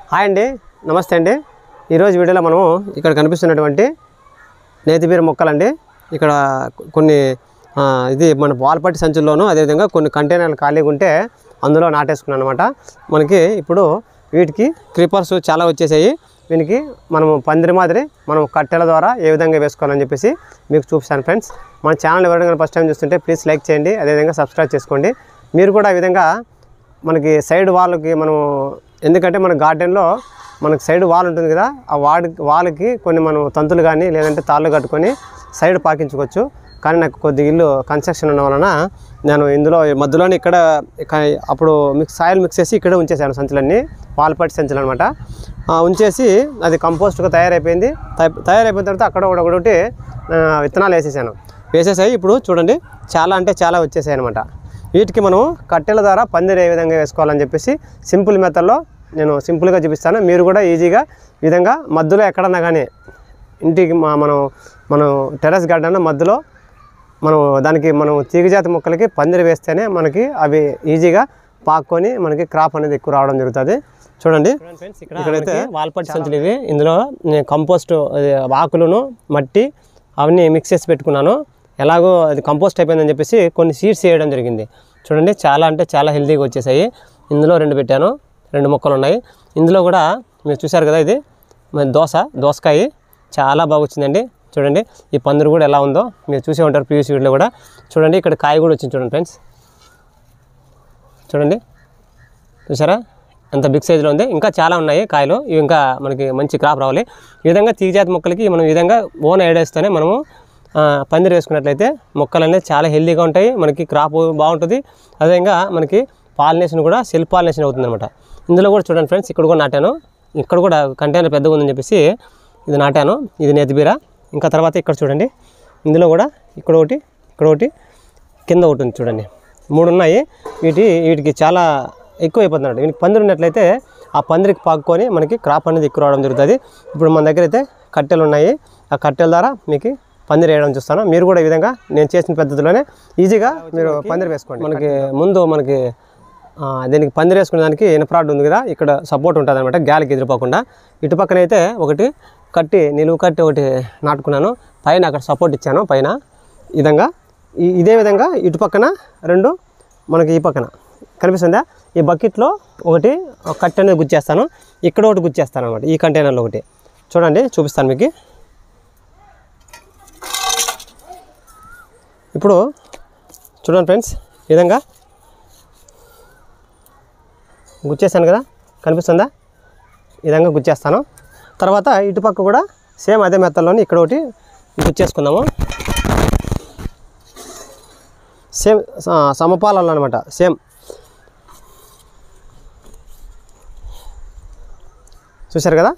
hi అండి నమస్తే అండి ఈరోజు వీడియోలో మనము ఇక్కడ కనిపిస్తున్నటువంటి నేతిబీర మొక్కలండి ఇక్కడ కొన్ని ఆ, ఇది మన వాల్పట్టి సంచుల్లోనూ అదేవిధంగా కొన్ని కంటైనర్లు ఖాళీగా ఉంటే అందులో నాటేసుకున్నాను అనమాట మనకి ఇప్పుడు వీటికి క్రీపర్స్ చాలా వచ్చేసాయి దీనికి మనము పందిరి మాదిరి మనం కట్టెల ద్వారా ఏ విధంగా వేసుకోవాలని చెప్పేసి మీకు చూపిస్తాను ఫ్రెండ్స్ మన ఛానల్ ఎవరైనా ఫస్ట్ టైం చూస్తుంటే ప్లీజ్ లైక్ చేయండి అదేవిధంగా సబ్స్క్రైబ్ చేసుకోండి మీరు కూడా ఈ విధంగా మనకి సైడ్ వాల్కి మనం ఎందుకంటే మన గార్డెన్లో మనకి సైడ్ వాల్ ఉంటుంది కదా ఆ వాడి వాల్కి కొన్ని మనం తంతులు కానీ లేదంటే తాళ్ళు కట్టుకొని సైడ్ పాకించుకోవచ్చు కానీ నాకు కొద్ది ఇల్లు కన్స్ట్రక్షన్ ఉన్న వలన నేను ఇందులో మధ్యలోనే ఇక్కడ ఇక- అప్పుడు మిక్స్ సాయిల్ మిక్స్ చేసి ఇక్కడే ఉంచేసాను సంచులన్నీ వాల్పట్టి సంచులు అనమాట ఉంచేసి అది కంపోస్ట్గా తయారైపోయింది తయ- తయారైపోయిన తర్వాత అక్కడ ఒకటి ఒకటి ఆ, విత్తనాలు వేసేసాను వేసేసాయి ఇప్పుడు చూడండి చాలా అంటే చాలా వచ్చేసాయి అనమాట వీటికి మనం కట్టెల ద్వారా పందిరి ఏ విధంగా వేసుకోవాలని చెప్పేసి సింపుల్ మెథడ్లో నేను సింపుల్గా చూపిస్తాను మీరు కూడా ఈజీగా ఈ విధంగా మధ్యలో ఎక్కడన్నా కానీ ఇంటికి మా మనం మనం టెర్రస్ గార్డెన్ మధ్యలో మనం దానికి మనం తీగజాతి మొక్కలకి పందిరి వేస్తేనే మనకి అవి ఈజీగా పాక్కొని మనకి క్రాప్ అనేది ఎక్కువ రావడం జరుగుతుంది చూడండి ఇక్కడైతే వాల్పట్టి సంచులు ఇవి ఇందులో నేను కంపోస్ట్ అది ఆకులను మట్టి అవన్నీ మిక్స్ చేసి పెట్టుకున్నాను ఎలాగో అది కంపోస్ట్ అయిపోయిందని చెప్పేసి కొన్ని సీడ్స్ వేయడం జరిగింది చూడండి చాలా అంటే చాలా హెల్తీగా వచ్చేసాయి ఇందులో రెండు పెట్టాను రెండు మొక్కలు ఉన్నాయి ఇందులో కూడా మీరు చూశారు కదా ఇది మరి దోస దోసకాయ చాలా బాగా వచ్చిందండి చూడండి ఈ పందిరి కూడా ఎలా ఉందో మీరు చూసే ఉంటారు ప్రీవియస్ వీడియోలో కూడా చూడండి ఇక్కడ కాయ కూడా వచ్చింది చూడండి ఫ్రెండ్స్ చూడండి చూసారా ఎంత బిగ్ సైజులో ఉంది ఇంకా చాలా ఉన్నాయి కాయలు ఇవి ఇంకా మనకి మంచి క్రాప్ రావాలి ఈ విధంగా తీగజాతి మొక్కలకి మనం ఈ విధంగా ఓన్ ఐడేస్తేనే మనము ఆ, పందిరి వేసుకున్నట్లయితే మొక్కలు అనేది చాలా హెల్తీగా ఉంటాయి మనకి క్రాప్ బాగుంటుంది అదేవిధంగా మనకి పాలినేషన్ కూడా సెల్ఫ్ పాలినేషన్ అవుతుంది అనమాట ఇందులో కూడా చూడండి ఫ్రెండ్స్ ఇక్కడ కూడా నాటాను ఇక్కడ కూడా కంటైనర్ పెద్దగా ఉందని చెప్పేసి ఇది నాటాను ఇది నేతిబీర ఇంకా తర్వాత ఇక్కడ చూడండి ఇందులో కూడా ఇక్కడ ఒకటి ఇక్కడ ఒకటి కింద ఒకటి ఉంది చూడండి మూడు ఉన్నాయి వీటి వీటికి చాలా ఎక్కువ అయిపోతున్నాడు వీటికి పందిరి ఉన్నట్లయితే ఆ పందిరికి పాక్కొని మనకి క్రాప్ అనేది ఎక్కువ రావడం జరుగుతుంది ఇప్పుడు మన దగ్గర అయితే కట్టెలు ఉన్నాయి ఆ కట్టెల ద్వారా మీకు పందిరి వేయడం చూస్తాను మీరు కూడా ఈ విధంగా నేను చేసిన పద్ధతిలోనే ఈజీగా మీరు పందిరి వేసుకోండి మనకి ముందు మనకి ఆ, దీనికి పందిరి వేసుకునే దానికి ఇనప్రాడ్ ఉంది కదా ఇక్కడ సపోర్ట్ ఉంటుంది అనమాట గాలికి ఎదిరిపోకుండా ఇటు పక్కన అయితే ఒకటి కట్టి నిలువు కట్టి ఒకటి నాటుకున్నాను పైన అక్కడ సపోర్ట్ ఇచ్చాను పైన ఈ విధంగా ఈ- ఇదే విధంగా ఇటు పక్కన రెండు మనకి ఈ పక్కన కనిపిస్తుందా ఈ బకెట్లో ఒకటి ఒక కట్టె అనేది గుచ్చేస్తాను ఇక్కడ ఒకటి గుచ్చేస్తాను అనమాట ఈ కంటైనర్లో ఒకటి చూడండి చూపిస్తాను మీకు ఇప్పుడు చూడండి ఫ్రెండ్స్ ఈ విధంగా గుచ్చేసాను కదా కనిపిస్తుందా ఈ విధంగా గుచ్చేస్తాను తర్వాత ఇటుపక్క కూడా సేమ్ అదే మెత్తల్లోని ఇక్కడ ఒకటి గుచ్చేసుకుందాము సేమ్ స- సమపాలలో అనమాట సేమ్ చూశారు కదా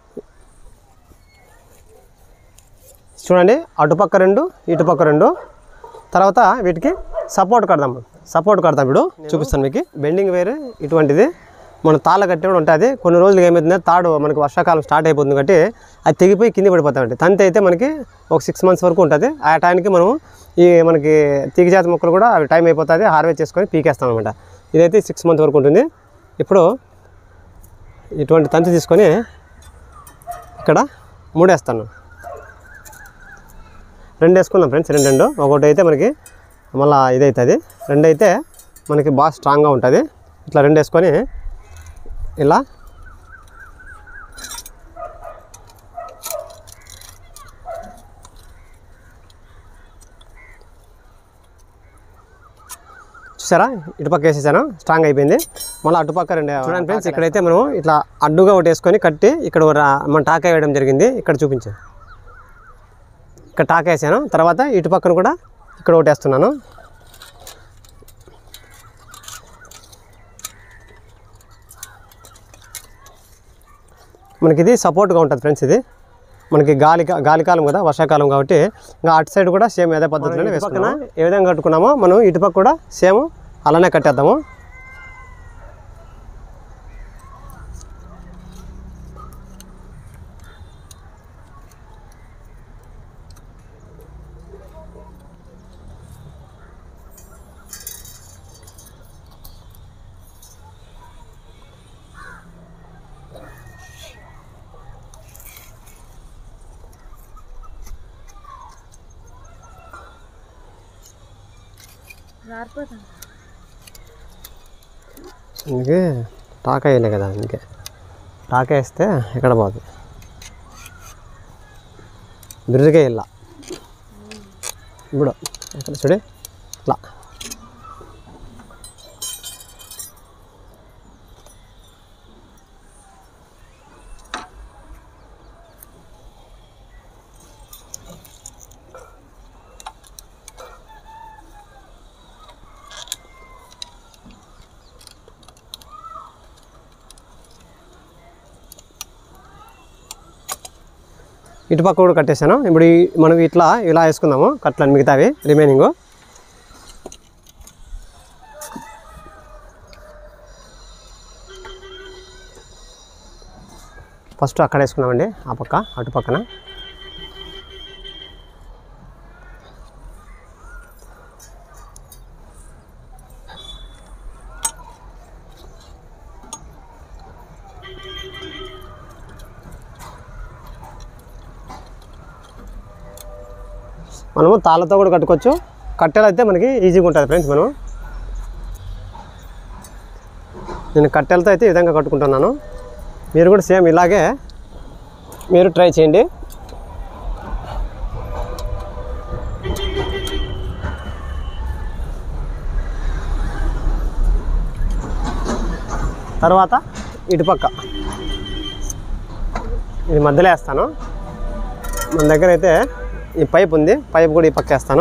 చూడండి అటుపక్క రెండు ఇటుపక్క రెండు తర్వాత వీటికి సపోర్ట్ కడదాం సపోర్ట్ కడదాం ఇప్పుడు చూపిస్తాను మీకు బెండింగ్ వేరు ఇటువంటిది మన తాళ్ళ కట్టి కూడా ఉంటుంది కొన్ని రోజులు ఏమవుతుందంటే తాడు మనకి వర్షాకాలం స్టార్ట్ అయిపోతుంది కాబట్టి అది తెగిపోయి కింద పడిపోతామండి తంతి అయితే మనకి ఒక సిక్స్ మంత్స్ వరకు ఉంటుంది ఆ టైంకి మనం ఈ మనకి తీగజాతి మొక్కలు కూడా అవి టైం అయిపోతుంది హార్వెస్ట్ చేసుకొని పీకేస్తాం అనమాట ఇదైతే సిక్స్ మంత్ వరకు ఉంటుంది ఇప్పుడు ఇటువంటి తంతి తీసుకొని ఇక్కడ మూడేస్తాను రెండు వేసుకుందాం ఫ్రెండ్స్ రెండు రెండు ఒకటి అయితే మనకి మళ్ళీ ఇదవుతుంది రెండు అయితే మనకి బాగా స్ట్రాంగ్గా ఉంటుంది ఇట్లా రెండు వేసుకొని ఇలా చూసారా ఇటుపక్క వేసేసాను స్ట్రాంగ్ అయిపోయింది మళ్ళీ అటుపక్క రెండు చూడండి ఫ్రెండ్స్ ఇక్కడైతే మనం ఇట్లా అడ్డుగా ఒకటి వేసుకొని కట్టి ఇక్కడ ఒక రా- మన టాకా వేయడం జరిగింది ఇక్కడ చూపించాను ఇక్కడ టాక్ వేసాను తర్వాత ఇటు పక్కన కూడా ఇక్కడ ఒకటి వేస్తున్నాను మనకి ఇది సపోర్ట్గా ఉంటుంది ఫ్రెండ్స్ ఇది మనకి గాలి గాలికాలం కదా వర్షాకాలం కాబట్టి ఇంకా అటు సైడ్ కూడా సేమ్ అదే పద్ధతిలోనే వేసుకున్నా ఏ విధంగా కట్టుకున్నామో మనం ఇటుపక్క కూడా సేమ్ అలానే కట్టేద్దాము జారిపోతుంది అందుకే టాకా వేయలే కదా అందుకే టాకా వేస్తే ఎక్కడ పోదు బిర్రుగా ఇలా ఇప్పుడు ఎక్కడ చూడు ఇట్లా ఇటు పక్క కూడా కట్టేశాను ఇప్పుడు ఈ- మనం ఇట్లా ఇలా వేసుకుందాము కట్లని మిగతావి రిమైనింగ్ ఫస్ట్ అక్కడ వేసుకున్నామండి ఆ పక్క అటు పక్కన మనము తాళ్ళతో కూడా కట్టుకోవచ్చు కట్టెలు అయితే మనకి ఈజీగా ఉంటుంది ఫ్రెండ్స్ మనం నేను కట్టెలతో అయితే ఈ విధంగా కట్టుకుంటున్నాను మీరు కూడా సేమ్ ఇలాగే మీరు ట్రై చేయండి తర్వాత ఇటుపక్క ఇది మధ్యలో వేస్తాను మన దగ్గర అయితే ఈ పైప్ ఉంది పైప్ కూడా ఈ పక్క వేస్తాను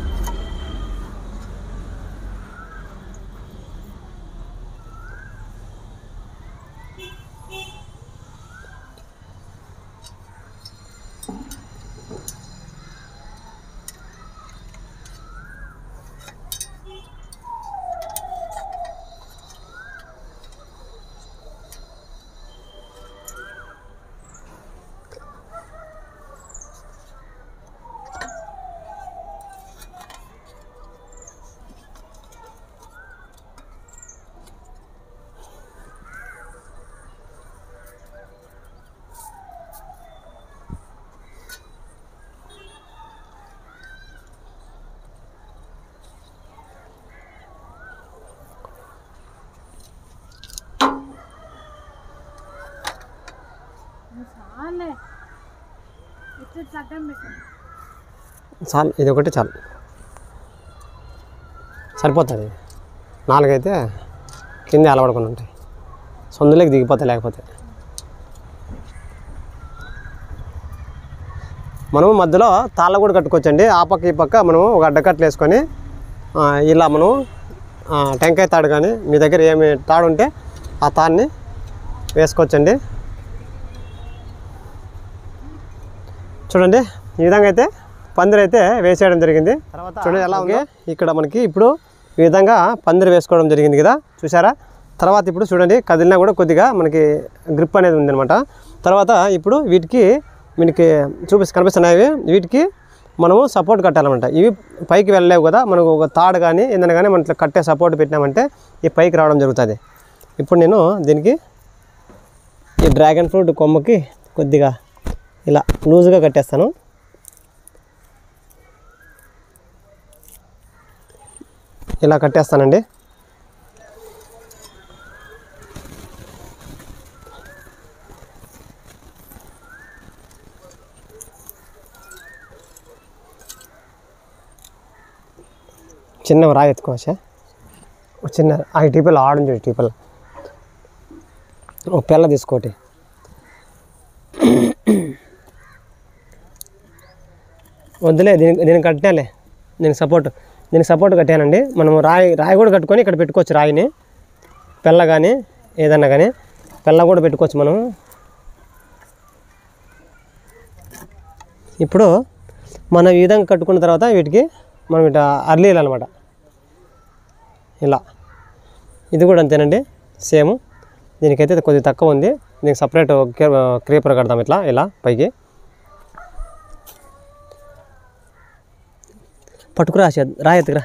చాలే ఇట్లా చట్టం పెట్టండి చాలు ఇది ఒకటి చాలు సరిపోతుంది నాలుగైతే కింద అలవడుకొని ఉంటాయి సొందులోకి దిగిపోతాయి లేకపోతే మనము మధ్యలో తాళ్ళ కూడా కట్టుకోవచ్చండి ఆ పక్క ఈ పక్క మనము ఒక అడ్డకట్లు వేసుకొని ఆ, ఇలా మనం ఆ, టెంకాయ తాడు కానీ మీ దగ్గర ఏమి తాడు ఉంటే ఆ తాడుని వేసుకోవచ్చండి చూడండి ఈ విధంగా అయితే పందిరి అయితే వేసేయడం జరిగింది తర్వాత చూడండి ఎలా ఉంది ఇక్కడ మనకి ఇప్పుడు ఈ విధంగా పందిరి వేసుకోవడం జరిగింది కదా చూసారా తర్వాత ఇప్పుడు చూడండి కదిలినా కూడా కొద్దిగా మనకి గ్రిప్ అనేది ఉందన్నమాట తర్వాత ఇప్పుడు వీటికి మనకి చూపిస్తు కనిపిస్తున్నాయి వీటికి మనము సపోర్ట్ కట్టాలన్నమాట ఇవి పైకి వెళ్ళలేవు కదా మనకు ఒక తాడు కానీ ఏదైనా కానీ మనం ఇట్లా కట్టే సపోర్ట్ పెట్టినామంటే ఈ పైకి రావడం జరుగుతుంది ఇప్పుడు నేను దీనికి ఈ డ్రాగన్ ఫ్రూట్ కొమ్మకి కొద్దిగా ఇలా లూజుగా కట్టేస్తాను ఇలా కట్టేస్తానండి చిన్న రాయి ఎత్తుకోవచ్చా ఒక చిన్న ఆ టీపల్ ఆడం చూడు టీపల్ ఒక పిల్ల తీసుకోటి వద్దులే దీనికి దీనికి కట్టాలే దీనికి సపోర్ట్ దీనికి సపోర్ట్ కట్టానండి మనం రాయి రాయి కూడా కట్టుకొని ఇక్కడ పెట్టుకోవచ్చు రాయిని పెళ్ళ కానీ ఏదన్నా కానీ పెళ్ళ కూడా పెట్టుకోవచ్చు మనం ఇప్పుడు మనం ఈ విధంగా కట్టుకున్న తర్వాత వీటికి మనం ఇట అర్లీయాలన్నమాట ఇలా ఇది కూడా అంతేనండి సేమ్ దీనికైతే కొద్దిగా తక్కువ ఉంది దీనికి సపరేట్ క్రీపర్ కడతాం ఇట్లా ఇలా పైకి పట్టుకురా షద్ రా ఎత్తుకురా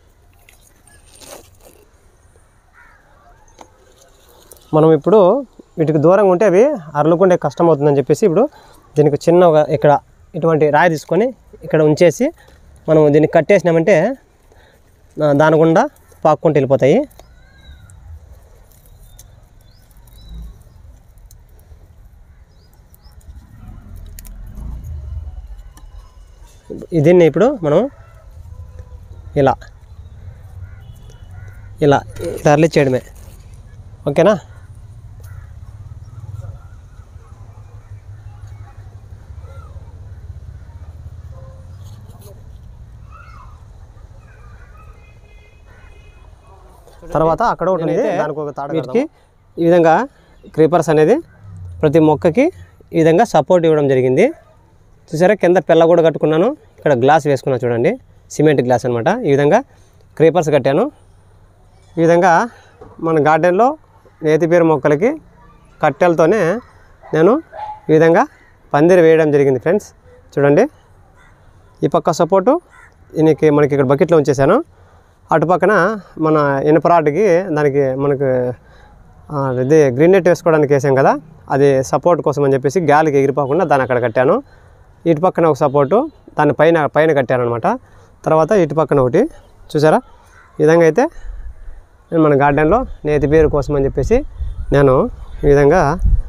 మనం ఇప్పుడు వీటికి దూరంగా ఉంటే అవి అరలుకుంటే కష్టం అవుతుందని చెప్పేసి ఇప్పుడు దీనికి చిన్న ఒక ఇక్కడ ఇటువంటి రాయి తీసుకొని ఇక్కడ ఉంచేసి మనం దీన్ని కట్టేసినామంటే ఆ, దాని గుండా పాక్కుంటూ వెళ్ళిపోతాయి దీన్ని ఇప్పుడు మనం ఇలా ఇలా ఇలా అర్లి చేయడమే ఓకేనా తర్వాత అక్కడ ఒకటి ఉంది దానికి ఒక తాడు వీటికి ఈ విధంగా క్రీపర్స్ అనేది ప్రతి మొక్కకి ఈ విధంగా సపోర్ట్ ఇవ్వడం జరిగింది చూసారా కింద పిల్ల కూడా కట్టుకున్నాను ఇక్కడ గ్లాస్ వేసుకున్నాను చూడండి సిమెంట్ గ్లాస్ అనమాట ఈ విధంగా క్రీపర్స్ కట్టాను ఈ విధంగా మన గార్డెన్లో నేతిపీర మొక్కలకి కట్టెలతోనే నేను ఈ విధంగా పందిరి వేయడం జరిగింది ఫ్రెండ్స్ చూడండి ఈ పక్క సపోర్టు దీనికి మనకి ఇక్కడ బకెట్లో ఉంచేసాను అటు పక్కన మన ఇనుపరాటికి దానికి మనకు ఆ, ఇది గ్రీన్ నెట్ వేసుకోవడానికి వేసాం కదా అది సపోర్ట్ కోసం అని చెప్పేసి గాలికి ఎగిరిపోకుండా దాన్ని అక్కడ కట్టాను ఇటు పక్కన ఒక సపోర్టు దాని పైన పైన కట్టాను అనమాట తర్వాత ఇటు పక్కన ఒకటి చూసారా ఈ విధంగా అయితే నేను మన గార్డెన్లో నేతి పేరు కోసం అని చెప్పేసి నేను ఈ విధంగా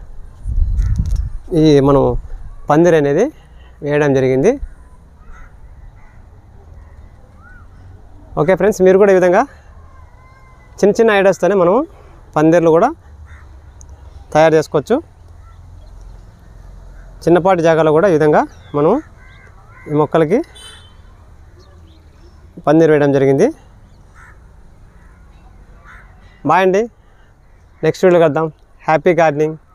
ఈ మనం పందిరి అనేది వేయడం జరిగింది ఓకే ఫ్రెండ్స్ మీరు కూడా ఈ విధంగా చిన్న చిన్న ఐడియాస్తోనే మనం పందిర్లు కూడా తయారు చేసుకోవచ్చు చిన్నపాటి జాగాలో కూడా ఈ విధంగా మనం ఈ మొక్కలకి పందిరి వేయడం జరిగింది బాయ్ అండి నెక్స్ట్ వీడియో కలుద్దాం హ్యాపీ గార్డెనింగ్